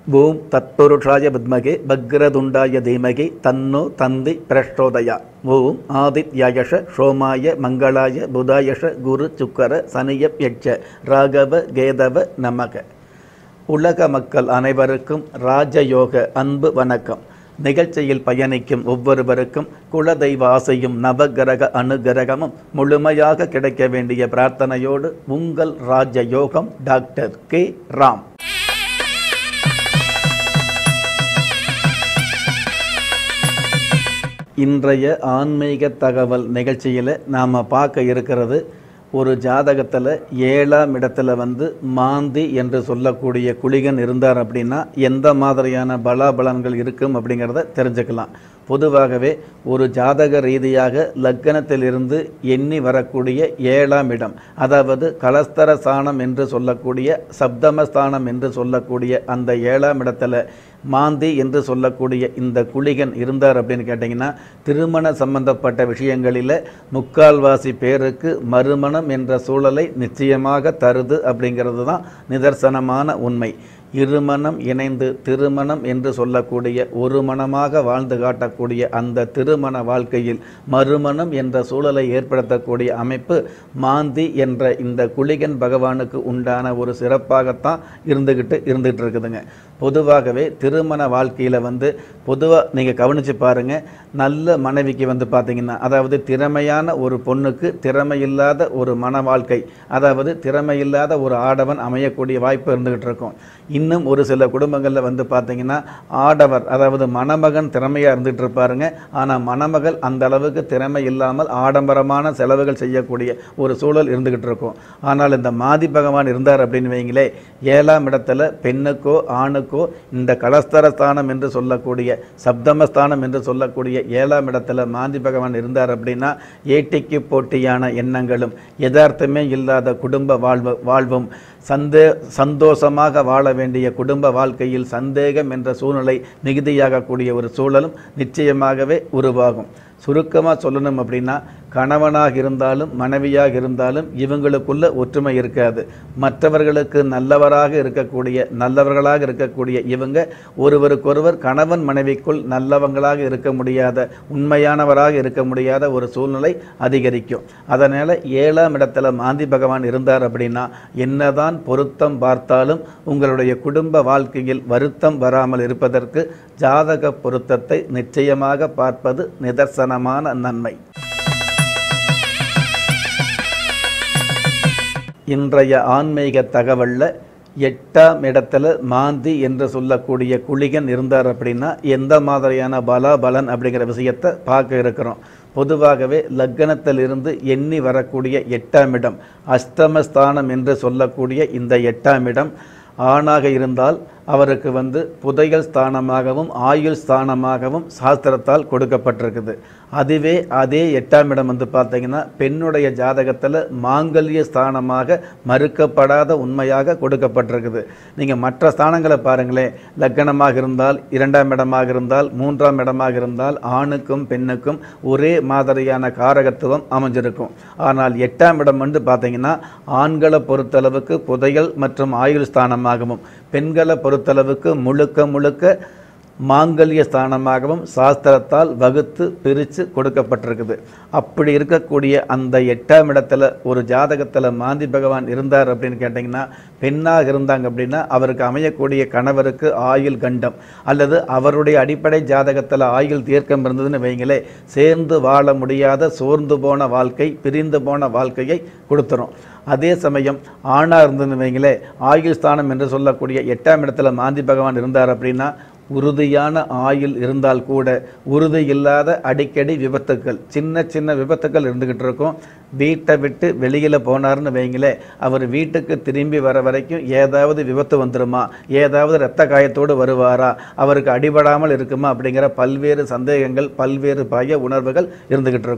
ஓம் தத்புருஷாய வித்மகே பக்ரதுண்டாய தீமகி தன்னோ தந்தி பிரஷ்டோதயா ஓம் ஆதித்யாயஷ சோமாய மங்களாய புதாயஷ குரு சுக்கர சனியப் யட்ச ராகவ கேதவ நமக உலக மக்கள் அனைவருக்கும் ராஜயோக அன்பு வணக்கம் நிகழ்ச்சியில் பயணிக்கும் ஒவ்வொருவருக்கும் குலதெய்வ ஆசையும் நவகிரக அனுகிரகமும் முழுமையாக கிடைக்க வேண்டிய பிரார்த்தனையோடு உங்கள் ராஜயோகம் டாக்டர் கே ராம் இன்றைய ஆன்மீக தகவல் நிகழ்ச்சியில் நாம் பார்க்க இருக்கிறது ஒரு ஜாதகத்தில் ஏழாம் இடத்துல வந்து மாந்தி என்று சொல்லக்கூடிய குளிகன் இருந்தார் அப்படின்னா எந்த மாதிரியான பலாபலன்கள் இருக்கும் அப்படிங்கிறத தெரிஞ்சுக்கலாம் பொதுவாகவே ஒரு ஜாதக ரீதியாக லக்கணத்திலிருந்து எண்ணி வரக்கூடிய ஏழாம் இடம் அதாவது கலஸ்தர ஸ்தானம் என்று சொல்லக்கூடிய சப்தமஸ்தானம் என்று சொல்லக்கூடிய அந்த ஏழாம் இடத்துல மாந்தி என்று சொல்லக்கூடிய இந்த குளிகன் இருந்தார் அப்படின்னு கேட்டிங்கன்னா திருமண சம்பந்தப்பட்ட விஷயங்களில் முக்கால்வாசி பேருக்கு மறுமணம் என்ற சூழலை நிச்சயமாக தருது அப்படிங்கிறது தான் நிதர்சனமான உண்மை இருமணம் இணைந்து திருமணம் என்று சொல்லக்கூடிய ஒரு மனமாக வாழ்ந்து காட்டக்கூடிய அந்த திருமண வாழ்க்கையில் மறுமணம் என்ற சூழலை ஏற்படுத்தக்கூடிய அமைப்பு மாந்தி என்ற இந்த குளிகன் பகவானுக்கு உண்டான ஒரு சிறப்பாகத்தான் இருந்துக்கிட்டு இருந்துகிட்டு இருக்குதுங்க பொதுவாகவே திருமண வாழ்க்கையில் வந்து பொதுவாக நீங்கள் கவனித்து பாருங்கள் நல்ல மனைவிக்கு வந்து பார்த்தீங்கன்னா அதாவது திறமையான ஒரு பொண்ணுக்கு திறமையில்லாத ஒரு மன வாழ்க்கை அதாவது திறமையில்லாத ஒரு ஆடவன் அமையக்கூடிய வாய்ப்பு இருந்துகிட்டு இருக்கும் இன்னும் ஒரு சில குடும்பங்களில் வந்து பார்த்தீங்கன்னா ஆடவர் அதாவது மணமகன் திறமையாக இருந்துகிட்டு இருப்பாருங்க ஆனால் மணமகள் அந்த அளவுக்கு திறமை இல்லாமல் ஆடம்பரமான செலவுகள் செய்யக்கூடிய ஒரு சூழல் இருந்துகிட்டு இருக்கும் ஆனால் இந்த மாதி பகவான் இருந்தார் அப்படின்னு வைங்களே ஏழாம் இடத்துல பெண்ணுக்கோ ஆணுக்கோ இந்த கலஸ்தரஸ்தானம் என்று சொல்லக்கூடிய சப்தமஸ்தானம் என்று சொல்லக்கூடிய ஏழாம் இடத்துல மாந்தி பகவான் இருந்தார் அப்படின்னா ஏட்டிக்கு போட்டியான எண்ணங்களும் யதார்த்தமே இல்லாத குடும்ப வாழ்வு வாழ்வும் சந்தே சந்தோஷமாக வாழ வேண்டிய குடும்ப வாழ்க்கையில் சந்தேகம் என்ற சூழ்நிலை மிகுதியாகக்கூடிய ஒரு சூழலும் நிச்சயமாகவே உருவாகும் சுருக்கமாக சொல்லணும் அப்படின்னா கணவனாக இருந்தாலும் மனைவியாக இருந்தாலும் இவங்களுக்குள்ள ஒற்றுமை இருக்காது மற்றவர்களுக்கு நல்லவராக இருக்கக்கூடிய நல்லவர்களாக இருக்கக்கூடிய இவங்க ஒருவருக்கொருவர் கணவன் மனைவிக்குள் நல்லவங்களாக இருக்க முடியாத உண்மையானவராக இருக்க முடியாத ஒரு சூழ்நிலை அதிகரிக்கும் அதனால் ஏழாம் இடத்துல மாந்தி பகவான் இருந்தார் அப்படின்னா என்னதான் பொருத்தம் பார்த்தாலும் உங்களுடைய குடும்ப வாழ்க்கையில் வருத்தம் வராமல் இருப்பதற்கு ஜாதக பொருத்தத்தை நிச்சயமாக பார்ப்பது நிதர்சனமான நன்மை இன்றைய ஆன்மீக தகவலில் எட்டாம் இடத்துல மாந்தி என்று சொல்லக்கூடிய குளிகன் இருந்தார் அப்படின்னா எந்த மாதிரியான பலாபலன் அப்படிங்கிற விஷயத்தை பார்க்க இருக்கிறோம் பொதுவாகவே லக்கணத்திலிருந்து எண்ணி வரக்கூடிய எட்டாம் இடம் அஷ்டமஸ்தானம் என்று சொல்லக்கூடிய இந்த எட்டாம் இடம் ஆணாக இருந்தால் அவருக்கு வந்து புதையல் ஸ்தானமாகவும் ஆயுள் ஸ்தானமாகவும் சாஸ்திரத்தால் கொடுக்கப்பட்டிருக்குது அதுவே அதே எட்டாம் இடம் வந்து பார்த்தீங்கன்னா பெண்ணுடைய ஜாதகத்தில் மாங்கல்ய ஸ்தானமாக மறுக்கப்படாத உண்மையாக கொடுக்கப்பட்டிருக்குது நீங்கள் மற்ற ஸ்தானங்களை பாருங்களேன் லக்கணமாக இருந்தால் இரண்டாம் இடமாக இருந்தால் மூன்றாம் இடமாக இருந்தால் ஆணுக்கும் பெண்ணுக்கும் ஒரே மாதிரியான காரகத்துவம் அமைஞ்சிருக்கும் ஆனால் எட்டாம் இடம் வந்து பார்த்தீங்கன்னா ஆண்களை பொறுத்தளவுக்கு புதையல் மற்றும் ஆயுள் ஸ்தானமாகவும் பெண்களை பொறுத்தளவுக்கு முழுக்க முழுக்க மாங்கல்ய ஸ்தானமாகவும் சாஸ்திரத்தால் வகுத்து பிரித்து கொடுக்கப்பட்டிருக்குது அப்படி இருக்கக்கூடிய அந்த எட்டாம் இடத்துல ஒரு ஜாதகத்தில் மாந்தி பகவான் இருந்தார் அப்படின்னு கேட்டிங்கன்னா பெண்ணாக இருந்தாங்க அப்படின்னா அவருக்கு அமையக்கூடிய கணவருக்கு ஆயுள் கண்டம் அல்லது அவருடைய அடிப்படை ஜாதகத்தில் ஆயுள் தீர்க்கம் இருந்ததுன்னு வைங்களே சேர்ந்து வாழ முடியாத சோர்ந்து போன வாழ்க்கை பிரிந்து போன வாழ்க்கையை கொடுத்துரும் அதே சமயம் ஆணாக இருந்ததுன்னு வைங்களே ஆயுள் ஸ்தானம் என்று சொல்லக்கூடிய எட்டாம் இடத்துல மாந்தி பகவான் இருந்தார் அப்படின்னா உறுதியான ஆயுள் இருந்தால் கூட உறுதி இல்லாத அடிக்கடி விபத்துக்கள் சின்ன சின்ன விபத்துக்கள் இருந்துக்கிட்டு இருக்கும் வீட்டை விட்டு வெளியில் போனார்னு வைங்களே அவர் வீட்டுக்கு திரும்பி வர வரைக்கும் ஏதாவது விபத்து வந்துருமா ஏதாவது இரத்த காயத்தோடு வருவாரா அவருக்கு அடிபடாமல் இருக்குமா அப்படிங்கிற பல்வேறு சந்தேகங்கள் பல்வேறு பய உணர்வுகள் இருந்துக்கிட்டு இருக்கும்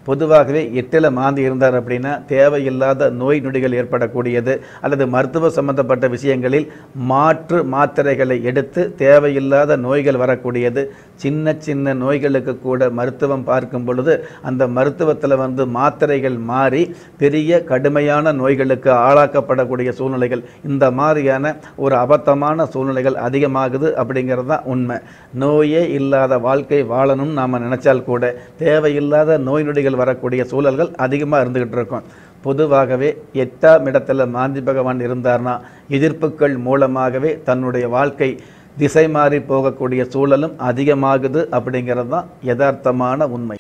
பொதுவாகவே எட்டில் மாந்தி இருந்தார் அப்படின்னா தேவையில்லாத நோய் நொடிகள் ஏற்படக்கூடியது அல்லது மருத்துவ சம்பந்தப்பட்ட விஷயங்களில் மாற்று மாத்திரைகளை எடுத்து தேவையில்லாத நோய்கள் வரக்கூடியது சின்ன சின்ன நோய்களுக்கு கூட மருத்துவம் பார்க்கும் பொழுது அந்த மருத்துவத்தில் வந்து மாத்திரைகள் மாறி பெரிய கடுமையான நோய்களுக்கு ஆளாக்கப்படக்கூடிய சூழ்நிலைகள் இந்த மாதிரியான ஒரு அபத்தமான சூழ்நிலைகள் அதிகமாகுது அப்படிங்கிறது தான் உண்மை நோயே இல்லாத வாழ்க்கை வாழணும்னு நாம் நினைச்சால் கூட தேவையில்லாத நோய் நொடிகள் வரக்கூடிய சூழல்கள் அதிகமாக இருந்துகிட்டு இருக்கும் பொதுவாகவே எட்டாம் இடத்துல மாந்தி பகவான் இருந்தார்னா எதிர்ப்புகள் மூலமாகவே தன்னுடைய வாழ்க்கை திசை மாறி போகக்கூடிய சூழலும் அதிகமாகுது அப்படிங்கிறது தான் யதார்த்தமான உண்மை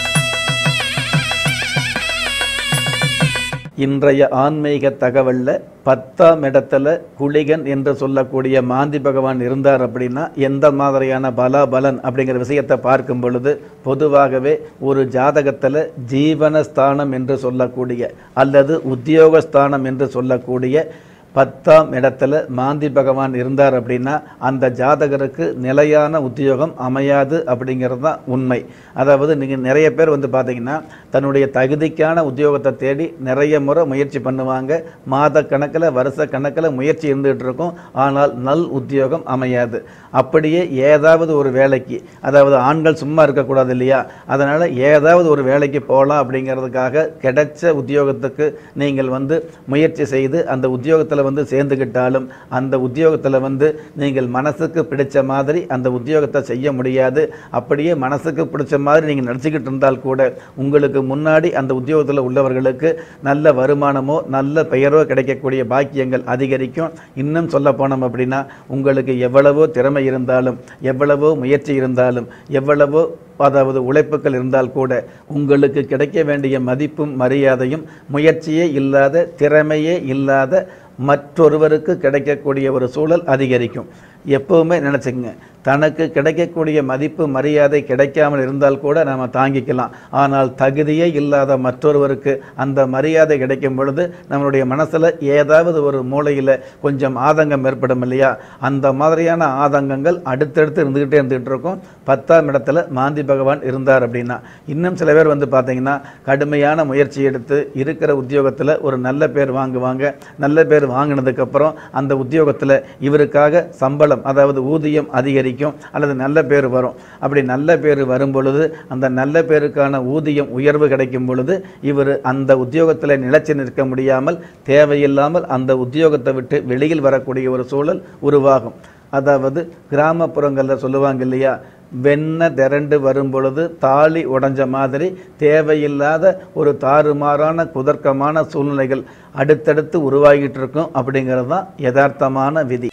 இன்றைய ஆன்மீக தகவல்ல பத்தாம் இடத்துல குளிகன் என்று சொல்லக்கூடிய மாந்தி பகவான் இருந்தார் அப்படின்னா எந்த மாதிரியான பலாபலன் அப்படிங்கிற விஷயத்தை பார்க்கும் பொழுது பொதுவாகவே ஒரு ஜாதகத்தில் ஜீவனஸ்தானம் என்று சொல்லக்கூடிய அல்லது உத்தியோகஸ்தானம் என்று சொல்லக்கூடிய பத்தாம் இடத்துல மாந்தி பகவான் இருந்தார் அப்படின்னா அந்த ஜாதகருக்கு நிலையான உத்தியோகம் அமையாது அப்படிங்கிறது தான் உண்மை அதாவது நீங்கள் நிறைய பேர் வந்து பார்த்தீங்கன்னா தன்னுடைய தகுதிக்கான உத்தியோகத்தை தேடி நிறைய முறை முயற்சி பண்ணுவாங்க மாத கணக்கில் வருஷ கணக்கில் முயற்சி இருந்துகிட்டு இருக்கும் ஆனால் நல் உத்தியோகம் அமையாது அப்படியே ஏதாவது ஒரு வேலைக்கு அதாவது ஆண்கள் சும்மா இருக்கக்கூடாது இல்லையா அதனால் ஏதாவது ஒரு வேலைக்கு போகலாம் அப்படிங்கிறதுக்காக கிடைச்ச உத்தியோகத்துக்கு நீங்கள் வந்து முயற்சி செய்து அந்த உத்தியோகத்தில் வந்து சேர்ந்துக்கிட்டாலும் அந்த உத்தியோகத்தில் வந்து நீங்கள் மனசுக்கு பிடிச்ச மாதிரி அந்த உத்தியோகத்தை செய்ய முடியாது அப்படியே மனசுக்கு பிடிச்ச மாதிரி நீங்கள் நடிச்சுக்கிட்டு இருந்தால் கூட உங்களுக்கு முன்னாடி அந்த உத்தியோகத்தில் உள்ளவர்களுக்கு நல்ல வருமானமோ நல்ல பெயரோ கிடைக்கக்கூடிய பாக்கியங்கள் அதிகரிக்கும் இன்னும் சொல்ல போனோம் அப்படின்னா உங்களுக்கு எவ்வளவோ திறமை இருந்தாலும் எவ்வளவோ முயற்சி இருந்தாலும் எவ்வளவோ அதாவது உழைப்புகள் இருந்தால் கூட உங்களுக்கு கிடைக்க வேண்டிய மதிப்பும் மரியாதையும் முயற்சியே இல்லாத திறமையே இல்லாத மற்றொருவருக்கு கிடைக்கக்கூடிய ஒரு சூழல் அதிகரிக்கும் எப்பவுமே நினச்சிக்கங்க தனக்கு கிடைக்கக்கூடிய மதிப்பு மரியாதை கிடைக்காமல் இருந்தால் கூட நாம் தாங்கிக்கலாம் ஆனால் தகுதியே இல்லாத மற்றொருவருக்கு அந்த மரியாதை கிடைக்கும் பொழுது நம்மளுடைய மனசில் ஏதாவது ஒரு மூலையில் கொஞ்சம் ஆதங்கம் ஏற்படும் இல்லையா அந்த மாதிரியான ஆதங்கங்கள் அடுத்தடுத்து இருந்துக்கிட்டே இருந்துகிட்டு இருக்கும் பத்தாம் இடத்துல மாந்தி பகவான் இருந்தார் அப்படின்னா இன்னும் சில பேர் வந்து பார்த்தீங்கன்னா கடுமையான முயற்சி எடுத்து இருக்கிற உத்தியோகத்தில் ஒரு நல்ல பேர் வாங்குவாங்க நல்ல பேர் வாங்கினதுக்கப்புறம் அந்த உத்தியோகத்தில் இவருக்காக சம்பளம் அதாவது ஊதியம் அதிகரிக்கும் அல்லது நல்ல பேர் வரும் அப்படி நல்ல பேர் வரும் பொழுது அந்த நல்ல பேருக்கான ஊதியம் உயர்வு கிடைக்கும் பொழுது இவர் அந்த உத்தியோகத்தில் நிலைச்சு நிற்க முடியாமல் தேவையில்லாமல் அந்த உத்தியோகத்தை விட்டு வெளியில் வரக்கூடிய ஒரு சூழல் உருவாகும் அதாவது கிராமப்புறங்களில் சொல்லுவாங்க இல்லையா வெண்ணெய் திரண்டு வரும் பொழுது தாலி உடைஞ்ச மாதிரி தேவையில்லாத ஒரு தாறுமாறான குதர்க்கமான சூழ்நிலைகள் அடுத்தடுத்து உருவாகிட்டு இருக்கும் அப்படிங்கிறது தான் யதார்த்தமான விதி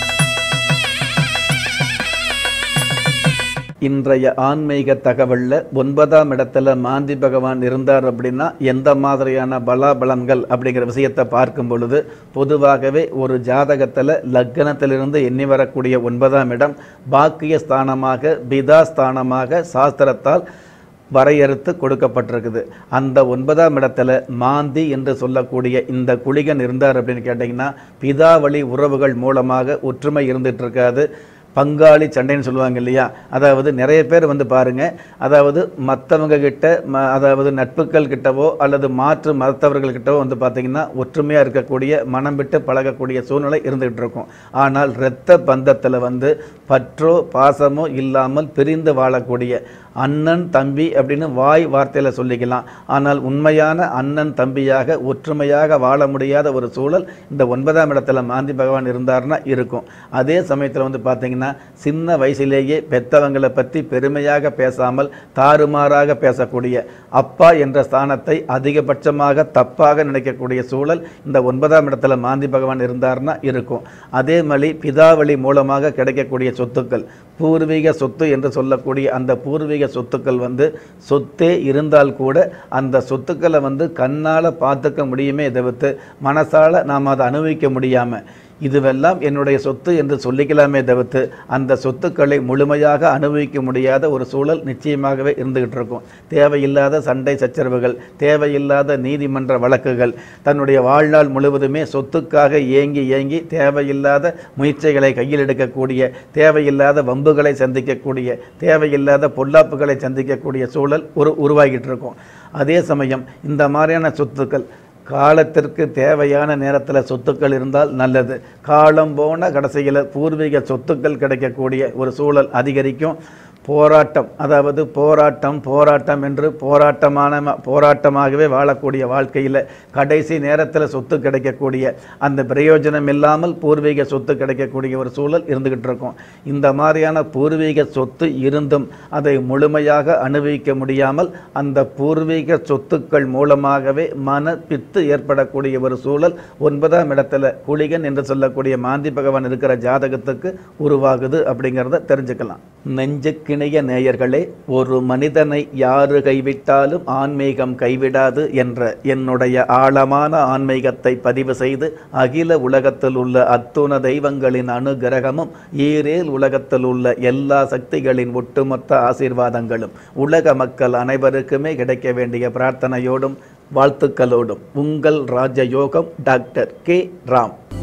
இன்றைய ஆன்மீக தகவலில் ஒன்பதாம் இடத்துல மாந்தி பகவான் இருந்தார் அப்படின்னா எந்த மாதிரியான பலாபலன்கள் அப்படிங்கிற விஷயத்தை பார்க்கும் பொழுது பொதுவாகவே ஒரு ஜாதகத்தில் லக்னத்திலிருந்து எண்ணி வரக்கூடிய ஒன்பதாம் இடம் பாக்கிய ஸ்தானமாக பிதா ஸ்தானமாக சாஸ்திரத்தால் வரையறுத்து கொடுக்கப்பட்டிருக்குது அந்த ஒன்பதாம் இடத்துல மாந்தி என்று சொல்லக்கூடிய இந்த குளிகன் இருந்தார் அப்படின்னு கேட்டிங்கன்னா பிதாவளி உறவுகள் மூலமாக ஒற்றுமை இருந்துட்டு இருக்காது பங்காளி சண்டைன்னு சொல்லுவாங்க இல்லையா அதாவது நிறைய பேர் வந்து பாருங்க அதாவது மற்றவங்க கிட்ட ம அதாவது நட்புகள் கிட்டவோ அல்லது மாற்று மதத்தவர்கள் கிட்டவோ வந்து பார்த்தீங்கன்னா ஒற்றுமையாக இருக்கக்கூடிய மனம் விட்டு பழகக்கூடிய சூழ்நிலை இருந்துகிட்டு இருக்கும் ஆனால் இரத்த பந்தத்தில் வந்து பற்றோ பாசமோ இல்லாமல் பிரிந்து வாழக்கூடிய அண்ணன் தம்பி அப்படின்னு வாய் வார்த்தையில் சொல்லிக்கலாம் ஆனால் உண்மையான அண்ணன் தம்பியாக ஒற்றுமையாக வாழ முடியாத ஒரு சூழல் இந்த ஒன்பதாம் இடத்துல மாந்தி பகவான் இருந்தார்னா இருக்கும் அதே சமயத்தில் வந்து பார்த்தீங்கன்னா சின்ன வயசிலேயே பெத்தவங்களை பற்றி பெருமையாக பேசாமல் தாறுமாறாக பேசக்கூடிய அப்பா என்ற ஸ்தானத்தை அதிகபட்சமாக தப்பாக நினைக்கக்கூடிய சூழல் இந்த ஒன்பதாம் இடத்துல மாந்தி பகவான் இருந்தார்னா இருக்கும் அதே மாதிரி பிதாவளி மூலமாக கிடைக்கக்கூடிய சொத்துக்கள் பூர்வீக சொத்து என்று சொல்லக்கூடிய அந்த பூர்வீக சொத்துக்கள் வந்து சொத்தே இருந்தால் கூட அந்த சொத்துக்களை வந்து கண்ணால் பார்த்துக்க முடியுமே தவிர்த்து மனசால் நாம் அதை அனுபவிக்க முடியாமல் இதுவெல்லாம் என்னுடைய சொத்து என்று சொல்லிக்கலாமே தவிர்த்து அந்த சொத்துக்களை முழுமையாக அனுபவிக்க முடியாத ஒரு சூழல் நிச்சயமாகவே இருந்துகிட்டு இருக்கும் தேவையில்லாத சண்டை சச்சரவுகள் தேவையில்லாத நீதிமன்ற வழக்குகள் தன்னுடைய வாழ்நாள் முழுவதுமே சொத்துக்காக ஏங்கி ஏங்கி தேவையில்லாத முயற்சிகளை கையில் எடுக்கக்கூடிய தேவையில்லாத வம்புகளை சந்திக்கக்கூடிய தேவையில்லாத பொல்லாப்புகளை சந்திக்கக்கூடிய சூழல் ஒரு உருவாகிட்டு இருக்கும் அதே சமயம் இந்த மாதிரியான சொத்துக்கள் காலத்திற்கு தேவையான நேரத்தில் சொத்துக்கள் இருந்தால் நல்லது காலம் போன கடைசியில் பூர்வீக சொத்துக்கள் கிடைக்கக்கூடிய ஒரு சூழல் அதிகரிக்கும் போராட்டம் அதாவது போராட்டம் போராட்டம் என்று போராட்டமான போராட்டமாகவே வாழக்கூடிய வாழ்க்கையில் கடைசி நேரத்தில் சொத்து கிடைக்கக்கூடிய அந்த பிரயோஜனம் இல்லாமல் பூர்வீக சொத்து கிடைக்கக்கூடிய ஒரு சூழல் இருந்துகிட்டு இருக்கும் இந்த மாதிரியான பூர்வீக சொத்து இருந்தும் அதை முழுமையாக அனுபவிக்க முடியாமல் அந்த பூர்வீக சொத்துக்கள் மூலமாகவே மன பித்து ஏற்படக்கூடிய ஒரு சூழல் ஒன்பதாம் இடத்துல குளிகன் என்று சொல்லக்கூடிய மாந்தி பகவான் இருக்கிற ஜாதகத்துக்கு உருவாகுது அப்படிங்கிறத தெரிஞ்சுக்கலாம் நெஞ்சுக்கிணைய நேயர்களே ஒரு மனிதனை யாரு கைவிட்டாலும் ஆன்மீகம் கைவிடாது என்ற என்னுடைய ஆழமான ஆன்மீகத்தை பதிவு செய்து அகில உலகத்தில் உள்ள அத்துண தெய்வங்களின் அனுகிரகமும் ஈரேல் உலகத்தில் உள்ள எல்லா சக்திகளின் ஒட்டுமொத்த ஆசீர்வாதங்களும் உலக மக்கள் அனைவருக்குமே கிடைக்க வேண்டிய பிரார்த்தனையோடும் வாழ்த்துக்களோடும் உங்கள் ராஜயோகம் டாக்டர் கே ராம்